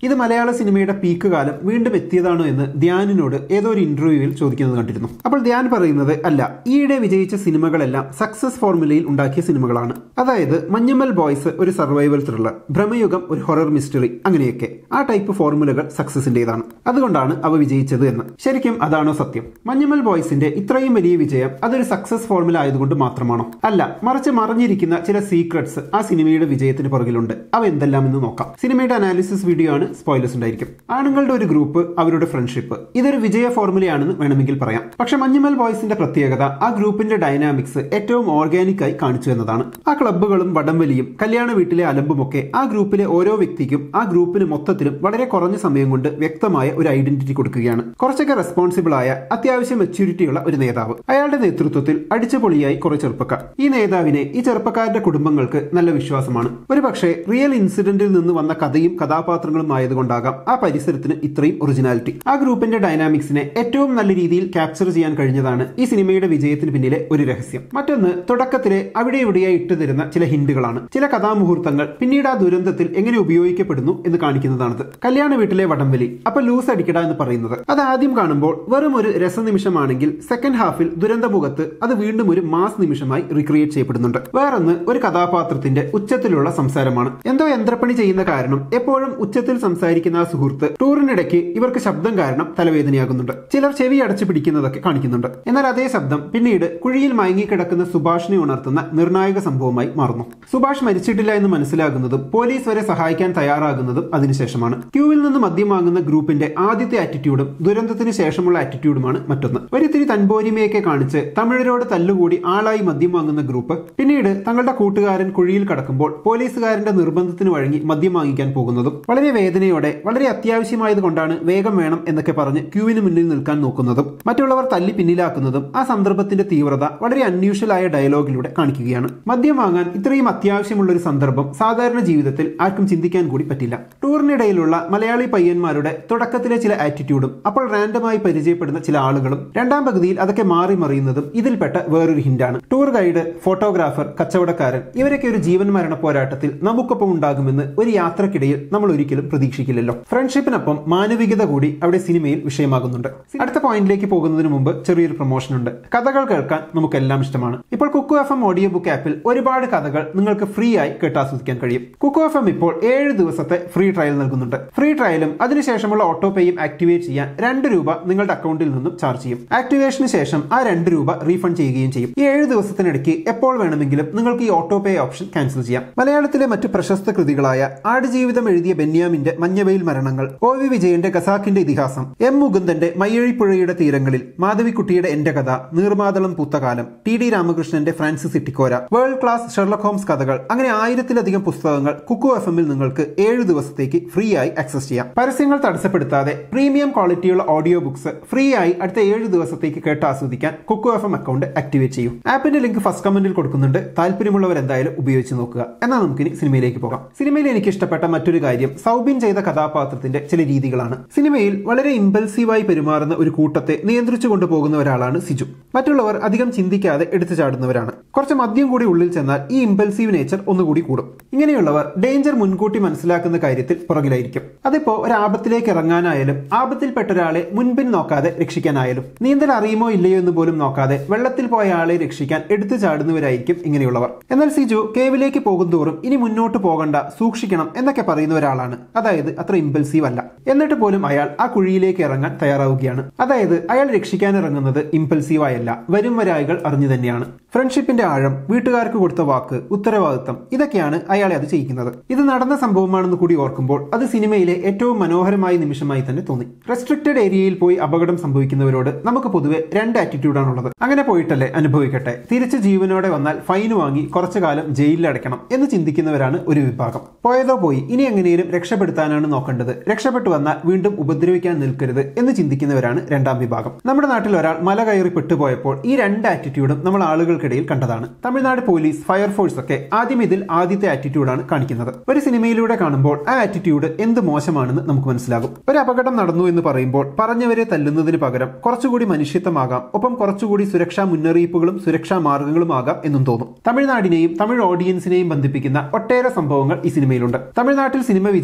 ഇത് മലയാള സിനിമയുടെ പീക്ക് കാലം വീണ്ടും എത്തിയതാണോ എന്ന് ധ്യാനിനോട് ഏതോ ഒരു ഇന്റർവ്യൂവിൽ ചോദിക്കുന്നത് കണ്ടിരുന്നു അപ്പോൾ ധ്യാൻ പറയുന്നത് അല്ല ഈയിടെ വിജയിച്ച സിനിമകളെല്ലാം സക്സസ് ഫോർമുലയിൽ ഉണ്ടാക്കിയ സിനിമകളാണ് അതായത് മഞ്ഞമ്മൽ ബോയ്സ് ഒരു സർവൈവൽ ത്രില്ലർ ഭ്രമയുഗം ഒരു ഹൊറർ മിസ്റ്ററി അങ്ങനെയൊക്കെ ആ ടൈപ്പ് ഫോർമുലകൾ സക്സസിന്റേതാണ് അതുകൊണ്ടാണ് അവ വിജയിച്ചത് എന്ന് ശരിക്കും അതാണോ സത്യം മഞ്ഞമ്മൽ ബോയ്സിന്റെ ഇത്രയും വലിയ വിജയം അതൊരു സക്സസ് ഫോർമുല ആയതുകൊണ്ട് മാത്രമാണോ അല്ല മറിച്ച് മറിഞ്ഞിരിക്കുന്ന ചില സീക്രട്സ് ആ സിനിമയുടെ വിജയത്തിന് പുറകിലുണ്ട് അവ എന്തെല്ലാം എന്ന് നോക്കാം സിനിമയുടെ അനാലിസിസ് വീഡിയോ ആണ് സ്പോയിലേഴ്സ് ഉണ്ടായിരിക്കും ആണുങ്ങളുടെ ഒരു ഗ്രൂപ്പ് അവരുടെ ഫ്രണ്ട്ഷിപ്പ് ഇതൊരു വിജയ ഫോർമുലയാണെന്ന് വേണമെങ്കിൽ പറയാം പക്ഷെ മഞ്ഞുമൽ ബോയ്സിന്റെ പ്രത്യേകത ആ ഗ്രൂപ്പിന്റെ ഡൈനാമിക്സ് ഏറ്റവും ഓർഗാനിക് ആയി കാണിച്ചു എന്നതാണ് ആ ക്ലബ്ബുകളും വടംവലിയും കല്യാണ വീട്ടിലെ അലമ്പുമൊക്കെ ആ ഗ്രൂപ്പിലെ ഓരോ വ്യക്തിക്കും ആ ഗ്രൂപ്പിന് മൊത്തത്തിലും വളരെ കുറഞ്ഞ സമയം കൊണ്ട് വ്യക്തമായ ഒരു ഐഡന്റിറ്റി കൊടുക്കുകയാണ് കുറച്ചൊക്കെ റെസ്പോൺസിബിൾ ആയ അത്യാവശ്യം മെച്യൂരിറ്റിയുള്ള ഒരു നേതാവ് അയാളുടെ നേതൃത്വത്തിൽ അടിച്ചുപൊളിയായി കുറെ ചെറുപ്പക്കാർ ഈ നേതാവിനെ ഈ ചെറുപ്പക്കാരുടെ കുടുംബങ്ങൾക്ക് നല്ല വിശ്വാസമാണ് ഒരു പക്ഷേ റിയൽ ഇൻസിഡന്റിൽ നിന്ന് വന്ന കഥയും കഥാപാത്രങ്ങളും ആയതുകൊണ്ടാകാം ആ പരിസരത്തിന് ഇത്രയും ഒറിജിനാലിറ്റി ആ ഗ്രൂപ്പിന്റെ ഡൈനാമിക്സിനെ ഏറ്റവും നല്ല രീതിയിൽ ക്യാപ്ചർ ചെയ്യാൻ കഴിഞ്ഞതാണ് ഈ സിനിമയുടെ വിജയത്തിന് പിന്നിലെ ഒരു രഹസ്യം മറ്റൊന്ന് തുടക്കത്തിലെ അവിടെ ഇവിടെയായി ഇട്ടു തരുന്ന ചില ഹിന്റുകളാണ് ചില കഥാമുഹൂർത്തങ്ങൾ പിന്നീട് ആ ദുരന്തത്തിൽ എങ്ങനെ ഉപയോഗിക്കപ്പെടുന്നു എന്ന് കാണിക്കുന്നതാണത് കല്യാണ വീട്ടിലെ വടംവലി അപ്പൊ ലൂസ് അടിക്കട എന്ന് പറയുന്നത് അത് ആദ്യം കാണുമ്പോൾ വെറും ഒരു രസനിമിഷമാണെങ്കിൽ സെക്കൻഡ് ഹാഫിൽ ദുരന്തമുഖത്ത് അത് വീണ്ടും ഒരു മാസ് നിമിഷമായി റീക്രിയേറ്റ് ചെയ്യപ്പെടുന്നുണ്ട് വേറൊന്ന് ഒരു കഥാപാത്രത്തിന്റെ ഉച്ചത്തിലുള്ള സംസാരമാണ് എന്തോ യന്ത്രപ്പണി ചെയ്യുന്ന കാരണം എപ്പോഴും ഉച്ചത്തിൽ സംസാരിക്കുന്ന ആ സുഹൃത്ത് ടൂറിനിടയ്ക്ക് ഇവർക്ക് ശബ്ദം കാരണം തലവേദനയാകുന്നുണ്ട് ചിലർ ചെവി അടച്ചു പിടിക്കുന്നതൊക്കെ കാണിക്കുന്നുണ്ട് എന്നാൽ അതേ ശബ്ദം പിന്നീട് കുഴിയിൽ മയങ്ങിക്കിടക്കുന്ന സുഭാഷിനെ ഉണർത്തുന്ന നിർണായക സംഭവമായി മാറുന്നു സുഭാഷ് മരിച്ചിട്ടില്ല എന്ന് മനസ്സിലാകുന്നതും പോലീസ് വരെ സഹായിക്കാൻ തയ്യാറാകുന്നതും അതിനുശേഷമാണ് ക്യൂവിൽ നിന്ന് മദ്യം വാങ്ങുന്ന ഗ്രൂപ്പിന്റെ ആദ്യത്തെ ആറ്റിറ്റ്യൂഡും ദുരന്തത്തിന് ശേഷമുള്ള ആറ്റിറ്റ്യൂഡുമാണ് മറ്റൊന്ന് ഒരിത്തിരി തൻപോരിമയൊക്കെ കാണിച്ച് തമിഴരോട് തല്ലുകൂടി ആളായി മദ്യം വാങ്ങുന്ന ഗ്രൂപ്പ് പിന്നീട് തങ്ങളുടെ കൂട്ടുകാരൻ കുഴിയിൽ കടക്കുമ്പോൾ പോലീസുകാരന്റെ നിർബന്ധത്തിന് വഴങ്ങി മദ്യം വാങ്ങിക്കാൻ പോകുന്നതും വളരെ വേദനയോടെ വളരെ അത്യാവശ്യമായത് കൊണ്ടാണ് വേഗം വേണം എന്നൊക്കെ പറഞ്ഞ് ക്യൂവിന് മുന്നിൽ നിൽക്കാൻ നോക്കുന്നതും മറ്റുള്ളവർ തല്ലി പിന്നിലാക്കുന്നതും ആ സന്ദർഭത്തിന്റെ തീവ്രത വളരെ അൺയൂഷ്വൽ ആയ ഡയലോഗിലൂടെ കാണിക്കുകയാണ് മദ്യം വാങ്ങാൻ ഇത്രയും അത്യാവശ്യമുള്ള ഒരു സന്ദർഭം സാധാരണ ജീവിതത്തിൽ ആർക്കും ചിന്തിക്കാൻ കൂടി പറ്റില്ല ടൂറിനിടയിലുള്ള മലയാളി പയ്യന്മാരുടെ തുടക്കത്തിലെ ചില ആറ്റിറ്റ്യൂഡും അപ്പോൾ റാൻഡമായി പരിചയപ്പെടുന്ന ചില ആളുകളും രണ്ടാം പകുതിയിൽ അതൊക്കെ മാറി മറിയുന്നതും ഇതിൽപ്പെട്ട വേറൊരു ഹിന്റാണ് ടൂർ ഗൈഡ് ഫോട്ടോഗ്രാഫർ കച്ചവടക്കാരൻ ഇവരൊക്കെ ഒരു ജീവൻ മരണ പോരാട്ടത്തിൽ നമുക്കൊപ്പം ഉണ്ടാകുമെന്ന് ഒരു യാത്രക്കിടയിൽ നമ്മൾ ഒരിക്കലും പ്രതീക്ഷിക്കില്ലല്ലോ ഫ്രണ്ട്ഷിപ്പിനൊപ്പം മാനവികത കൂടി അവിടെ സിനിമയിൽ വിഷയമാകുന്നുണ്ട് അടുത്ത പോയിന്റിലേക്ക് പോകുന്നതിന് മുമ്പ് ചെറിയൊരു പ്രൊമോഷൻ ഉണ്ട് കഥകൾ കേൾക്കാൻ നമുക്കെല്ലാം ഇഷ്ടമാണ് ഇപ്പോൾ Kuku F M audio book ആപ്പിൽ ഒരുപാട് കഥകൾ നിങ്ങൾക്ക് ഫ്രീ ആയി കേട്ടാസ്വദിക്കാൻ കഴിയും കുക്കു എഫ് എം ഇപ്പോൾ ഏഴ് ദിവസത്തെ ഫ്രീ ട്രയൽ നൽകുന്നുണ്ട് ഫ്രീ ട്രയലും അതിനുശേഷമുള്ള ഓട്ടോ പേയും ആക്ടിവേറ്റ് ചെയ്യാൻ രണ്ട് രൂപ നിങ്ങളുടെ അക്കൗണ്ടിൽ നിന്നും ചാർജ് ചെയ്യും ആക്ടിവേഷന് ശേഷം ആ രണ്ട് രൂപ റീഫണ്ട് ചെയ്യുകയും ചെയ്യും ഈ ഏഴ് ദിവസത്തിനിടയ്ക്ക് എപ്പോൾ വേണമെങ്കിലും നിങ്ങൾക്ക് ഈ ഓട്ടോ പേ ഓപ്ഷൻ ക്യാൻസൽ ചെയ്യാം മലയാളത്തിലെ മറ്റു പ്രശസ്ത കൃതികളായ ആടുജീവിതം എഴുതിയ ബെന്യാമിന്റെ മഞ്ഞവെയിൽ മരണങ്ങൾ ഒ വി വിജയന്റെ ഖസാക്കിന്റെ ഇതിഹാസം എം മുകുന്ദന്റെ മയ്യഴിപ്പുഴയുടെ തീരങ്ങളിൽ മാധവിക്കുട്ടിയുടെ എന്റെ കഥ നീർമാതളം പൂത്തകാലം ടി ഡി രാമകൃഷ്ണന്റെ Francis Ittikkora world class Sherlock Holmes കഥകൾ അങ്ങനെ ആയിരത്തിലധികം പുസ്തകങ്ങൾ കുക്കു എഫ് എമ്മിൽ നിങ്ങൾക്ക് ഏഴ് ദിവസത്തേക്ക് ഫ്രീ ആയി ആക്സസ് ചെയ്യാം പരസ്യങ്ങൾ തടസ്സപ്പെടുത്താതെ പ്രീമിയം ക്വാളിറ്റിയുള്ള ഓഡിയോ ബുക്സ് ഫ്രീ ആയി അടുത്ത ഏഴ് ദിവസത്തേക്ക് കേട്ട് ആസ്വദിക്കാൻ Kuku F M account activate ചെയ്യും ആപ്പിന്റെ ലിങ്ക് ഫസ്റ്റ് കമന്റിൽ കൊടുക്കുന്നുണ്ട് താല്പര്യമുള്ളവർ എന്തായാലും ഉപയോഗിച്ച് നോക്കുക എന്നാൽ നമുക്കിനി സിനിമയിലേക്ക് പോകാം സിനിമയിൽ എനിക്ക് ഇഷ്ടപ്പെട്ട മറ്റൊരു കാര്യം സൗബിൻ ചെയ്ത കഥാപാത്രത്തിന്റെ ചില രീതികളാണ് സിനിമയിൽ വളരെ ഇമ്പൽസീവായി പെരുമാറുന്ന ഒരു കൂട്ടത്തെ നിയന്ത്രിച്ചു കൊണ്ടുപോകുന്ന ഒരാളാണ് സിജു മറ്റുള്ളവർ അധികം ചിന്തിക്കാതെ എടുത്തു ചാടുന്നവരാണ് കുറച്ച് മദ്യം കൂടി ഉള്ളിൽ ചെന്നാൽ ഈ ഇമ്പൽസീവ് നേച്ചർ ഒന്നുകൂടി കൂടും ഇങ്ങനെയുള്ളവർ ഡേഞ്ചർ മുൻകൂട്ടി മനസ്സിലാക്കുന്ന കാര്യത്തിൽ പുറകിലായിരിക്കും അതിപ്പോ ഒരു ആപത്തിലേക്ക് ഇറങ്ങാനായാലും ആപത്തിൽപ്പെട്ട ഒരാളെ മുൻപിൻ നോക്കാതെ രക്ഷിക്കാനായാലും നീന്തൽ അറിയുമോ ഇല്ലയോ എന്ന് പോലും നോക്കാതെ വെള്ളത്തിൽ പോയ ആളെ രക്ഷിക്കാൻ എടുത്തു ചാടുന്നവരായിരിക്കും ഇങ്ങനെയുള്ളവർ എന്നാൽ സിജു കേവിലേക്ക് പോകുന്തോറും ഇനി മുന്നോട്ട് പോകണ്ട സൂക്ഷിക്കണം എന്നൊക്കെ പറയുന്ന ഒരാളാണ് അതായത് അത്ര ഇമ്പൽസീവ് അല്ല എന്നിട്ട് പോലും അയാൾ ആ കുഴിയിലേക്ക് ഇറങ്ങാൻ തയ്യാറാവുകയാണ് അതായത് അയാൾ രക്ഷിക്കാൻ ഇറങ്ങുന്നത് ഇമ്പൽസീവായല്ല വരും വരായികൾ അറിഞ്ഞു തന്നെയാണ് ഫ്രണ്ട്ഷിപ്പിന്റെ ആഴം വീട്ടുകാർക്ക് കൊടുത്ത വാക്ക് ഉത്തരവാദിത്തം ഇതൊക്കെയാണ് അയാളെ അത് ചെയ്യിക്കുന്നത് ഇത് നടന്ന സംഭവമാണെന്ന് കൂടി ഓർക്കുമ്പോൾ അത് സിനിമയിലെ ഏറ്റവും മനോഹരമായ നിമിഷമായി തന്നെ തോന്നി റെസ്ട്രിക്റ്റഡ് ഏരിയയിൽ പോയി അപകടം സംഭവിക്കുന്നവരോട് നമുക്ക് പൊതുവെ രണ്ട് ആറ്റിറ്റ്യൂഡാണുള്ളത് അങ്ങനെ പോയിട്ടല്ലേ അനുഭവിക്കട്ടെ തിരിച്ച് ജീവനോടെ വന്നാൽ ഫൈൻ വാങ്ങി കുറച്ചു കാലം ജയിലിൽ അടയ്ക്കണം എന്ന് ചിന്തിക്കുന്നവരാണ് ഒരു വിഭാഗം പോയതോ പോയി ഇനി എങ്ങനെയും രക്ഷപ്പെടുത്താനാണ് നോക്കേണ്ടത് രക്ഷപ്പെട്ടു വന്നാൽ വീണ്ടും ഉപദ്രവിക്കാൻ നിൽക്കരുത് എന്ന് ചിന്തിക്കുന്നവരാണ് രണ്ടാം വിഭാഗം നമ്മുടെ നാട്ടിൽ ഒരാൾ മല കയറി പെട്ടുപോയപ്പോൾ ഈ രണ്ട് ആറ്റിറ്റ്യൂഡും നമ്മൾ ആളുകൾക്കിടയിൽ കണ്ടതാണ് തമിഴ്നാട് പോലീസ് ഫയർഫോഴ്സ് ഒക്കെ ആദ്യം ഇതിൽ ആദ്യത്തെ ആറ്റിറ്റ്യൂഡാണ് കാണിക്കുന്നത് ഒരു സിനിമയിലൂടെ കാണുമ്പോൾ ആ ആറ്റിറ്റ്യൂഡ് എന്ത് മോശമാണെന്ന് നമുക്ക് മനസ്സിലാകും ഒരു അപകടം നടന്നു എന്ന് പറയുമ്പോൾ പറഞ്ഞവരെ തല്ലുന്നതിന് പകരം കുറച്ചുകൂടി മനുഷ്യത്വമാകാം ഒപ്പം കുറച്ചുകൂടി സുരക്ഷാ മുന്നറിയിപ്പുകളും സുരക്ഷാ മാർഗങ്ങളും ആകാം എന്നും തോന്നും തമിഴ്നാടിനെയും തമിഴ് ഓഡിയൻസിനെയും ബന്ധിപ്പിക്കുന്ന ഒട്ടേറെ സംഭവങ്ങൾ ഈ സിനിമയിലുണ്ട് തമിഴ്നാട്ടിൽ സിനിമ വിജയമായതിൽ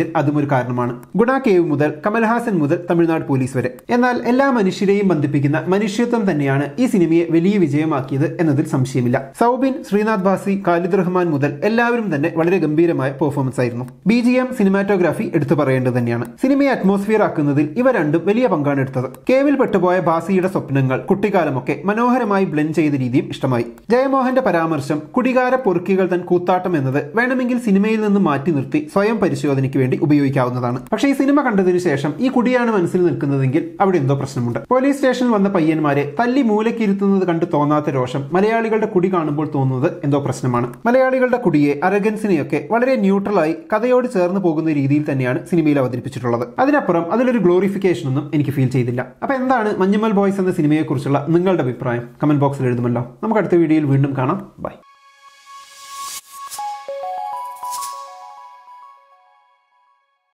അതും ഒരു കാരണമാണ് ഗുണ കേവ് മുതൽ കമൽഹാസൻ മുതൽ തമിഴ്നാട് പോലീസ് വരെ എന്നാൽ എല്ലാ മനുഷ്യരെയും ബന്ധിപ്പിക്കുന്ന മനുഷ്യത്വം തന്നെയാണ് ഈ സിനിമയെ വലിയ വിജയമാക്കിയത് എന്നതിൽ സംശയമില്ല സൗബിൻ ശ്രീനാഥ് ബാസി ഖാലിദ് റഹ്മാൻ മുതൽ എല്ലാവരും തന്നെ വളരെ ഗംഭീരമായ പെർഫോമൻസ് ആയിരുന്നു ബി ജി എം സിനിമാറ്റോഗ്രാഫി എടുത്തു പറയേണ്ടത് തന്നെയാണ് സിനിമയെ അറ്റ്മോസ്ഫിയർ ആക്കുന്നതിൽ ഇവ രണ്ടും വലിയ പങ്കാണ് എടുത്തത് കേവിൽ പെട്ടുപോയ ബാസിയുടെ സ്വപ്നങ്ങൾ കുട്ടിക്കാലമൊക്കെ മനോഹരമായി ബ്ലെൻഡ് ചെയ്ത രീതിയും ഇഷ്ടമായി ജയമോഹന്റെ പരാമർശം കുടികാര പൊറുക്കികൾ തൻ കൂത്താട്ടം എന്നത് വേണമെങ്കിൽ സിനിമയിൽ നിന്ന് മാറ്റി നിർത്തി സ്വയം പരിശോധനയ്ക്ക് വേണ്ടി ഉപയോഗിക്കാവുന്നതാണ് പക്ഷേ ഈ സിനിമ കണ്ടതിനു ശേഷം ഈ കുടിയാണ് മനസ്സിൽ നിൽക്കുന്നതെങ്കിൽ അവിടെ എന്തോ പ്രശ്നമുണ്ട് പോലീസ് സ്റ്റേഷനിൽ വന്ന പയ്യന്മാരെ തല്ലി മൂലക്കിരുത്തുന്നത് കണ്ട് തോന്നാത്ത രോഷം മലയാളികളുടെ കുടി കാണുമ്പോൾ തോന്നുന്നത് എന്തോ പ്രശ്നമാണ് മലയാളികളുടെ കുടിയെ അരഗൻസിനെയൊക്കെ വളരെ ന്യൂട്രലായി കഥയോട് ചേർന്ന് പോകുന്ന രീതിയിൽ തന്നെയാണ് സിനിമയിൽ അവതരിപ്പിച്ചിട്ടുള്ളത് അതിനപ്പുറം അതിലൊരു ഗ്ലോറിഫിക്കേഷൻ ഒന്നും എനിക്ക് ഫീൽ ചെയ്തില്ല അപ്പൊ എന്താണ് മഞ്ഞമ്മൽ ബോയ്സ് എന്ന സിനിമയെക്കുറിച്ചുള്ള നിങ്ങളുടെ അഭിപ്രായം കമന്റ് ബോക്സിൽ എഴുതുമല്ലോ നമുക്ക് അടുത്ത വീഡിയോയിൽ വീണ്ടും കാണാം ബൈ